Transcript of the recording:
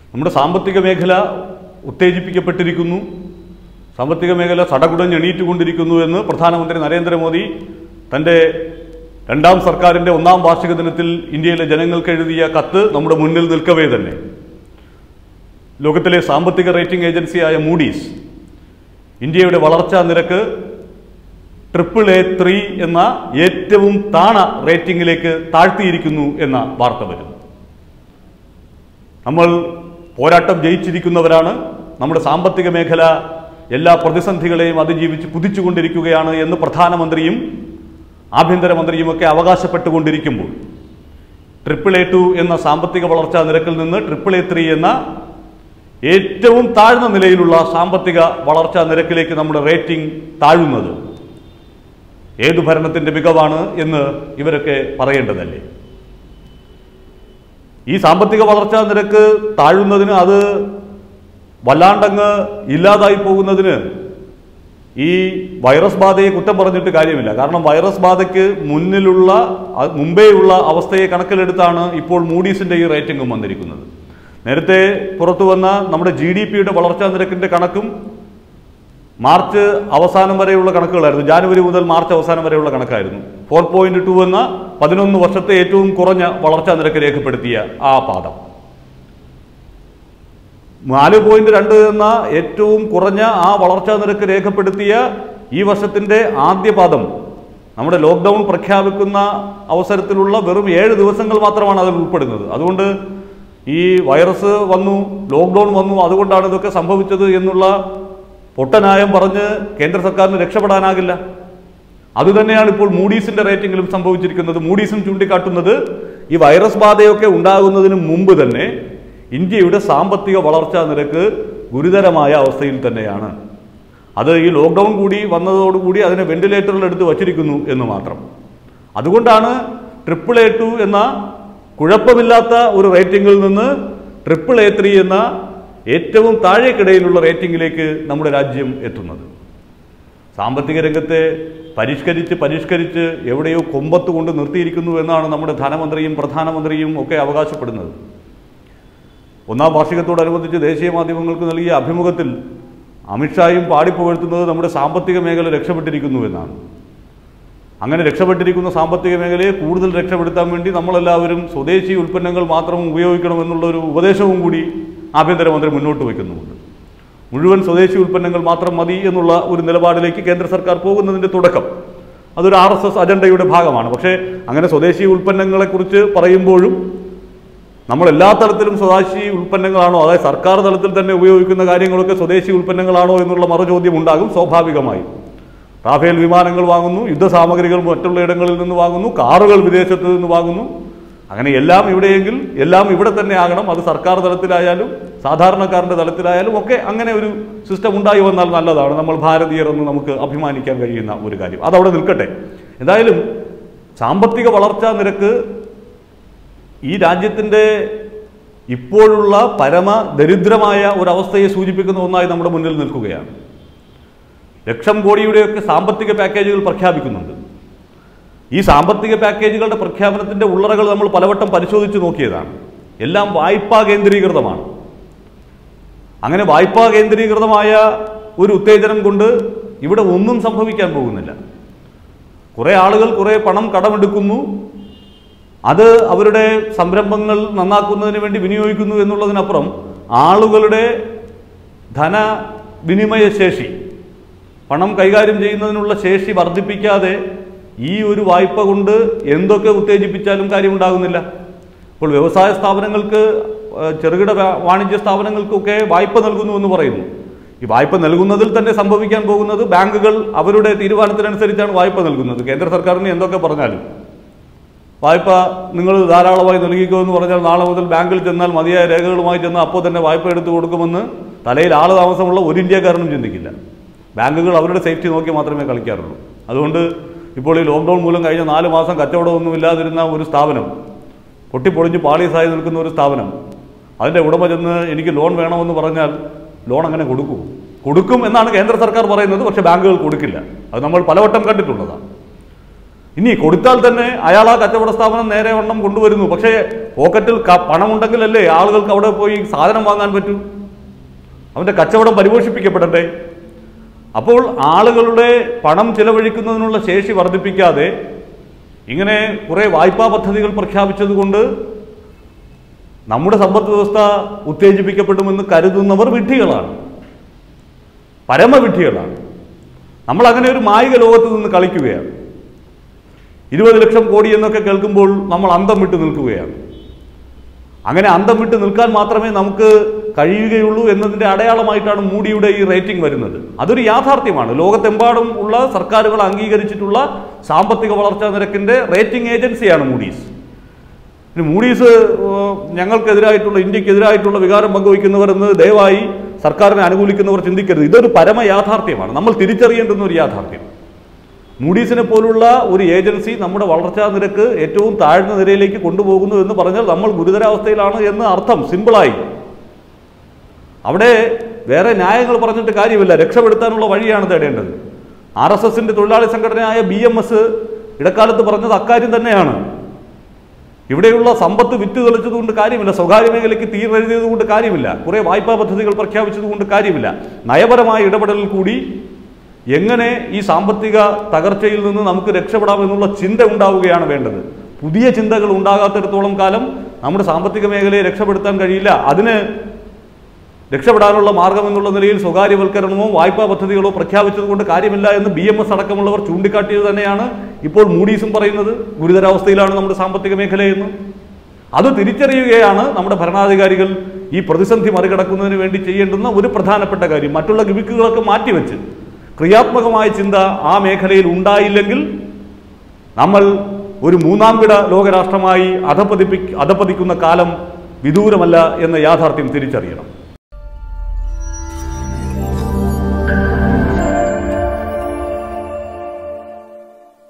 നമ്മുടെ സാമ്പത്തിക മേഖല ഉത്തേജിപ്പിക്കപ്പെട്ടിരിക്കുന്നു സാമ്പത്തിക മേഖല സടകുടഞ്ഞ് എണീറ്റുകൊണ്ടിരിക്കുന്നു എന്ന് പ്രധാനമന്ത്രി നരേന്ദ്രമോദി തൻ്റെ രണ്ടാം സർക്കാരിൻ്റെ ഒന്നാം വാർഷിക ദിനത്തിൽ ഇന്ത്യയിലെ ജനങ്ങൾക്ക് എഴുതിയ കത്ത് നമ്മുടെ മുന്നിൽ നിൽക്കവേ തന്നെ ലോകത്തിലെ സാമ്പത്തിക റേറ്റിംഗ് ഏജൻസിയായ മൂഡീസ് ഇന്ത്യയുടെ വളർച്ചാ നിരക്ക് ട്രിപ്പിൾ എ ത്രീ എന്ന ഏറ്റവും താണ റേറ്റിംഗിലേക്ക് താഴ്ത്തിയിരിക്കുന്നു എന്ന വാർത്ത വരുന്നു നമ്മൾ പോരാട്ടം ജയിച്ചിരിക്കുന്നവരാണ് നമ്മുടെ സാമ്പത്തിക മേഖല എല്ലാ പ്രതിസന്ധികളെയും അതിജീവിച്ച് കുതിച്ചുകൊണ്ടിരിക്കുകയാണ് എന്ന് പ്രധാനമന്ത്രിയും ആഭ്യന്തരമന്ത്രിയുമൊക്കെ അവകാശപ്പെട്ടുകൊണ്ടിരിക്കുമ്പോൾ ട്രിപ്പിൾ എ ടു എന്ന സാമ്പത്തിക വളർച്ചാ നിരക്കിൽ നിന്ന് ട്രിപ്പിൾ എ ത്രീ എന്ന ഏറ്റവും താഴ്ന്ന നിലയിലുള്ള സാമ്പത്തിക വളർച്ചാ നിരക്കിലേക്ക് നമ്മുടെ റേറ്റിംഗ് താഴുന്നത് ഏതു ഭരണത്തിന്റെ മികവാണ് എന്ന് ഇവരൊക്കെ പറയേണ്ടതല്ലേ ഈ സാമ്പത്തിക വളർച്ചാ നിരക്ക് താഴുന്നതിന് അത് വല്ലാണ്ടങ്ങ് ഇല്ലാതായി പോകുന്നതിന് ഈ വൈറസ് ബാധയെ കുറ്റം പറഞ്ഞിട്ട് കാര്യമില്ല കാരണം വൈറസ് ബാധയ്ക്ക് മുന്നിലുള്ള അ- മുമ്പേയുള്ള അവസ്ഥയെ കണക്കിലെടുത്താണ് ഇപ്പോൾ മൂഡീസിന്റെ ഈ റേറ്റിംഗും വന്നിരിക്കുന്നത് നേരത്തെ പുറത്തു വന്ന നമ്മുടെ ജി ഡി പിയുടെ വളർച്ചാ നിരക്കിന്റെ കണക്കും മാർച്ച് അവസാനം വരെയുള്ള കണക്കുകളായിരുന്നു ജാനുവരി മുതൽ മാർച്ച് അവസാനം വരെയുള്ള കണക്കായിരുന്നു ഫോർ പോയിന്റ് ടു എന്ന പതിനൊന്ന് വർഷത്തെ ഏറ്റവും കുറഞ്ഞ വളർച്ചാ നിരക്ക് രേഖപ്പെടുത്തിയ ആ പാദം നാല് പോയിന്റ് രണ്ട് എന്ന ഏറ്റവും കുറഞ്ഞ ആ വളർച്ചാ നിരക്ക് രേഖപ്പെടുത്തിയ ഈ വർഷത്തിന്റെ ആദ്യ പാദം നമ്മുടെ ലോക്ക്ഡൗൺ പ്രഖ്യാപിക്കുന്ന അവസരത്തിലുള്ള വെറും ഏഴ് ദിവസങ്ങൾ മാത്രമാണ് അതിൽ ഉൾപ്പെടുന്നത് അതുകൊണ്ട് ഈ വൈറസ് വന്നു ലോക്ക്ഡൗൺ വന്നു അതുകൊണ്ടാണ് ഇതൊക്കെ സംഭവിച്ചത് എന്നുള്ള പൊട്ടനായം പറഞ്ഞ് കേന്ദ്ര സർക്കാരിന് രക്ഷപ്പെടാനാകില്ല അതുതന്നെയാണ് ഇപ്പോൾ മൂഡീസിന്റെ റേറ്റിംഗിലും സംഭവിച്ചിരിക്കുന്നത് മൂഡീസും ചൂണ്ടിക്കാട്ടുന്നത് ഈ വൈറസ് ബാധയൊക്കെ ഉണ്ടാകുന്നതിന് മുമ്പ് തന്നെ ഇന്ത്യയുടെ സാമ്പത്തിക വളർച്ചാ നിരക്ക് ഗുരുതരമായ അവസ്ഥയിൽ തന്നെയാണ് അത് ഈ ലോക്ക്ഡൗൺ കൂടി വന്നതോടുകൂടി അതിനെ വെന്റിലേറ്ററിൽ എടുത്ത് വച്ചിരിക്കുന്നു എന്ന് മാത്രം അതുകൊണ്ടാണ് ട്രിപ്പിൾ എ ടു എന്ന കുഴപ്പമില്ലാത്ത ഒരു റേറ്റിംഗിൽ നിന്ന് ട്രിപ്പിൾ എ ത്രീ എന്ന ഏറ്റവും താഴേക്കിടയിലുള്ള റേറ്റിംഗിലേക്ക് നമ്മുടെ രാജ്യം എത്തുന്നത് സാമ്പത്തിക രംഗത്തെ പരിഷ്കരിച്ച് പരിഷ്കരിച്ച് എവിടെയോ കൊമ്പത്ത് കൊണ്ട് നിർത്തിയിരിക്കുന്നു എന്നാണ് നമ്മുടെ ധനമന്ത്രിയും പ്രധാനമന്ത്രിയും ഒക്കെ അവകാശപ്പെടുന്നത് ഒന്നാം വാർഷികത്തോടനുബന്ധിച്ച് ദേശീയ മാധ്യമങ്ങൾക്ക് നൽകിയ അഭിമുഖത്തിൽ അമിത്ഷായും പാടിപ്പുകഴ്ത്തുന്നത് നമ്മുടെ സാമ്പത്തിക മേഖല രക്ഷപ്പെട്ടിരിക്കുന്നു എന്നാണ് അങ്ങനെ രക്ഷപ്പെട്ടിരിക്കുന്ന സാമ്പത്തിക മേഖലയെ കൂടുതൽ രക്ഷപ്പെടുത്താൻ വേണ്ടി നമ്മളെല്ലാവരും സ്വദേശി ഉൽപ്പന്നങ്ങൾ മാത്രം ഉപയോഗിക്കണമെന്നുള്ള ഒരു ഉപദേശവും കൂടി ആഭ്യന്തരമന്ത്രി മുന്നോട്ട് വയ്ക്കുന്നുമുണ്ട് മുഴുവൻ സ്വദേശി ഉൽപ്പന്നങ്ങൾ മാത്രം മതി എന്നുള്ള ഒരു നിലപാടിലേക്ക് കേന്ദ്ര സർക്കാർ പോകുന്നതിൻ്റെ തുടക്കം അതൊരു ആർ എസ് എസ് അജണ്ടയുടെ ഭാഗമാണ് പക്ഷേ അങ്ങനെ സ്വദേശി ഉൽപ്പന്നങ്ങളെക്കുറിച്ച് പറയുമ്പോഴും നമ്മൾ എല്ലാ തലത്തിലും സ്വദേശി ഉൽപ്പന്നങ്ങളാണോ അതായത് സർക്കാർ തലത്തിൽ തന്നെ ഉപയോഗിക്കുന്ന കാര്യങ്ങളൊക്കെ സ്വദേശി ഉൽപ്പന്നങ്ങളാണോ എന്നുള്ള മറുചോദ്യം ഉണ്ടാകും സ്വാഭാവികമായും റാഫേൽ വിമാനങ്ങൾ വാങ്ങുന്നു യുദ്ധസാമഗ്രികൾ മറ്റുള്ള ഇടങ്ങളിൽ നിന്ന് വാങ്ങുന്നു കാറുകൾ വിദേശത്ത് നിന്ന് വാങ്ങുന്നു അങ്ങനെ എല്ലാം ഇവിടെയെങ്കിൽ എല്ലാം ഇവിടെ തന്നെ ആകണം അത് സർക്കാർ തലത്തിലായാലും സാധാരണക്കാരൻ്റെ തലത്തിലായാലും ഒക്കെ അങ്ങനെ ഒരു സിസ്റ്റം ഉണ്ടായി വന്നാൽ നല്ലതാണ് നമ്മൾ ഭാരതീയർ എന്ന് നമുക്ക് അഭിമാനിക്കാൻ കഴിയുന്ന ഒരു കാര്യം അതവിടെ നിൽക്കട്ടെ എന്തായാലും സാമ്പത്തിക വളർച്ചാ നിരക്ക് ഈ രാജ്യത്തിൻ്റെ ഇപ്പോഴുള്ള പരമ ദരിദ്രമായ ഒരവസ്ഥയെ സൂചിപ്പിക്കുന്ന ഒന്നായി നമ്മുടെ മുന്നിൽ നിൽക്കുകയാണ് ലക്ഷം കോടിയുടെയൊക്കെ സാമ്പത്തിക പാക്കേജുകൾ പ്രഖ്യാപിക്കുന്നുണ്ട് ഈ സാമ്പത്തിക പാക്കേജുകളുടെ പ്രഖ്യാപനത്തിന്റെ ഉള്ളറകൾ നമ്മൾ പലവട്ടം പരിശോധിച്ച് നോക്കിയതാണ് എല്ലാം വായ്പാ കേന്ദ്രീകൃതമാണ് അങ്ങനെ വായ്പാ കേന്ദ്രീകൃതമായ ഒരു ഉത്തേജനം കൊണ്ട് ഇവിടെ ഒന്നും സംഭവിക്കാൻ പോകുന്നില്ല കുറേ ആളുകൾ കുറേ പണം കടമെടുക്കുന്നു അത് അവരുടെ സംരംഭങ്ങൾ നന്നാക്കുന്നതിന് വേണ്ടി വിനിയോഗിക്കുന്നു എന്നുള്ളതിനപ്പുറം ആളുകളുടെ ധന വിനിമയ ശേഷി പണം കൈകാര്യം ചെയ്യുന്നതിനുള്ള ശേഷി വർദ്ധിപ്പിക്കാതെ ഈ ഒരു വായ്പ കൊണ്ട് എന്തൊക്കെ ഉത്തേജിപ്പിച്ചാലും കാര്യമുണ്ടാകുന്നില്ല ഇപ്പോൾ വ്യവസായ സ്ഥാപനങ്ങൾക്ക് ഏഹ്, ചെറുകിട വ്യാ- വാണിജ്യ സ്ഥാപനങ്ങൾക്കൊക്കെ വായ്പ നൽകുന്നു എന്ന് പറയുന്നു ഈ വായ്പ നൽകുന്നതിൽ തന്നെ സംഭവിക്കാൻ പോകുന്നത് ബാങ്കുകൾ അവരുടെ തീരുമാനത്തിനനുസരിച്ചാണ് വായ്പ നൽകുന്നത് കേന്ദ്ര സർക്കാരിന് എന്തൊക്കെ പറഞ്ഞാലും വായ്പ നിങ്ങൾ ധാരാളമായി നൽകിക്കോ എന്ന് പറഞ്ഞാൽ നാളെ മുതൽ ബാങ്കിൽ ചെന്നാൽ മതിയായ രേഖകളുമായി ചെന്ന് അപ്പോൾ തന്നെ വായ്പ എടുത്തു കൊടുക്കുമെന്ന് തലയിൽ ആള് താമസമുള്ള ഒരു ഇന്ത്യക്കാരനും ചിന്തിക്കില്ല ബാങ്കുകൾ അവരുടെ സേഫ്റ്റി നോക്കി മാത്രമേ കളിക്കാറുള്ളൂ അതുകൊണ്ട് ഇപ്പോൾ ഈ ലോക്ക്ഡൗൺ മൂലം കഴിഞ്ഞ നാല് മാസം കച്ചവടമൊന്നും ഇല്ലാതിരുന്ന ഒരു സ്ഥാപനം പൊട്ടിപ്പൊളിഞ്ഞ് പാളീസായി നിൽക്കുന്ന ഒരു സ്ഥാപനം അതിൻ്റെ ഉടമ ചെന്ന് എനിക്ക് ലോൺ വേണമെന്ന് പറഞ്ഞാൽ ലോൺ അങ്ങനെ കൊടുക്കും കൊടുക്കും എന്നാണ് കേന്ദ്ര സർക്കാർ പറയുന്നത് പക്ഷേ ബാങ്കുകൾ കൊടുക്കില്ല അത് നമ്മൾ പലവട്ടം കണ്ടിട്ടുള്ളതാണ് ഇനി കൊടുത്താൽ തന്നെ അയാൾ ആ കച്ചവട സ്ഥാപനം നേരെ വണ്ണം കൊണ്ടുവരുന്നു പക്ഷേ പോക്കറ്റിൽ ക- പണമുണ്ടെങ്കിലല്ലേ ആളുകൾക്ക് അവിടെ പോയി സാധനം വാങ്ങാൻ പറ്റൂ അവൻ്റെ കച്ചവടം പരിപോഷിപ്പിക്കപ്പെടട്ടെ അപ്പോൾ ആളുകളുടെ പണം ചിലവഴിക്കുന്നതിനുള്ള ശേഷി വർദ്ധിപ്പിക്കാതെ ഇങ്ങനെ കുറേ വായ്പാ പദ്ധതികൾ പ്രഖ്യാപിച്ചതുകൊണ്ട് നമ്മുടെ സമ്പദ് വ്യവസ്ഥ ഉത്തേജിപ്പിക്കപ്പെടുമെന്ന് കരുതുന്നവർ വിഡ്ഢികളാണ് പരമവിഡ്ഢികളാണ് നമ്മൾ അങ്ങനെ ഒരു മായിക ലോകത്ത് നിന്ന് കളിക്കുകയാണ് ഇരുപത് ലക്ഷം കോടി എന്നൊക്കെ കേൾക്കുമ്പോൾ നമ്മൾ അന്തം വിട്ട് നിൽക്കുകയാണ് അങ്ങനെ അന്തം വിട്ട് നിൽക്കാൻ മാത്രമേ നമുക്ക് കഴിയുകയുള്ളൂ എന്നതിൻ്റെ അടയാളമായിട്ടാണ് മൂഡിയുടെ ഈ റേറ്റിംഗ് വരുന്നത് അതൊരു യാഥാർത്ഥ്യമാണ് ലോകത്തെമ്പാടും ഉള്ള സർക്കാരുകൾ അംഗീകരിച്ചിട്ടുള്ള സാമ്പത്തിക വളർച്ചാ നിരക്കിൻ്റെ റേറ്റിംഗ് ഏജൻസിയാണ് മൂഡീസ് ഇനി മൂഡീസ് ഏഹ്, ഞങ്ങൾക്കെതിരായിട്ടുള്ള ഇന്ത്യക്കെതിരായിട്ടുള്ള വികാരം പങ്കുവയ്ക്കുന്നവർ എന്ന് ദയവായി സർക്കാരിനെ അനുകൂലിക്കുന്നവർ ചിന്തിക്കരുത് ഇതൊരു പരമ യാഥാർത്ഥ്യമാണ് നമ്മൾ തിരിച്ചറിയേണ്ടുന്ന ഒരു യാഥാർത്ഥ്യം മൂഡീസിനെ പോലുള്ള ഒരു ഏജൻസി നമ്മുടെ വളർച്ചാ നിരക്ക് ഏറ്റവും താഴ്ന്ന നിരയിലേക്ക് കൊണ്ടുപോകുന്നു എന്ന് പറഞ്ഞാൽ നമ്മൾ ഗുരുതരാവസ്ഥയിലാണ് എന്ന് അർത്ഥം സിമ്പിളായി അവിടെ വേറെ ന്യായങ്ങൾ പറഞ്ഞിട്ട് കാര്യമില്ല രക്ഷപ്പെടുത്താനുള്ള വഴിയാണ് തേടേണ്ടത് ആർ എസ് എസിന്റെ തൊഴിലാളി സംഘടനയായ ബി എം എസ് ഇടക്കാലത്ത് പറഞ്ഞത് അക്കാര്യം തന്നെയാണ് ഇവിടെയുള്ള സമ്പത്ത് വിറ്റ് തെളിച്ചതുകൊണ്ട് കാര്യമില്ല സ്വകാര്യ മേഖലയ്ക്ക് തീരെഴുതിയത് കൊണ്ട് കാര്യമില്ല കുറേ വായ്പാ പദ്ധതികൾ പ്രഖ്യാപിച്ചത് കൊണ്ട് കാര്യമില്ല നയപരമായ ഇടപെടലിൽ കൂടി എങ്ങനെ ഈ സാമ്പത്തിക തകർച്ചയിൽ നിന്ന് നമുക്ക് രക്ഷപ്പെടാമെന്നുള്ള ചിന്ത ഉണ്ടാവുകയാണ് വേണ്ടത് പുതിയ ചിന്തകൾ ഉണ്ടാകാത്തിടത്തോളം കാലം നമ്മുടെ സാമ്പത്തിക മേഖലയെ രക്ഷപ്പെടുത്താൻ കഴിയില്ല അതിന് രക്ഷപ്പെടാനുള്ള മാർഗം എന്നുള്ള നിലയിൽ സ്വകാര്യവൽക്കരണമോ വായ്പാ പദ്ധതികളോ പ്രഖ്യാപിച്ചതുകൊണ്ട് കാര്യമില്ല എന്ന് ബി എം എസ് അടക്കമുള്ളവർ ചൂണ്ടിക്കാട്ടിയത് തന്നെയാണ് ഇപ്പോൾ മൂഡീസും പറയുന്നത് ഗുരുതരാവസ്ഥയിലാണ് നമ്മുടെ സാമ്പത്തിക മേഖലയെന്ന് അത് തിരിച്ചറിയുകയാണ് നമ്മുടെ ഭരണാധികാരികൾ ഈ പ്രതിസന്ധി മറികടക്കുന്നതിന് വേണ്ടി ചെയ്യേണ്ടുന്ന ഒരു പ്രധാനപ്പെട്ട കാര്യം മറ്റുള്ള ഗിമിക്കുകളൊക്കെ മാറ്റിവെച്ച് ക്രിയാത്മകമായ ചിന്ത ആ മേഖലയിൽ ഉണ്ടായില്ലെങ്കിൽ നമ്മൾ ഒരു മൂന്നാം കിട ലോകരാഷ്ട്രമായി അധപതിപ്പി അധപതിക്കുന്ന കാലം വിദൂരമല്ല എന്ന യാഥാർത്ഥ്യം തിരിച്ചറിയണം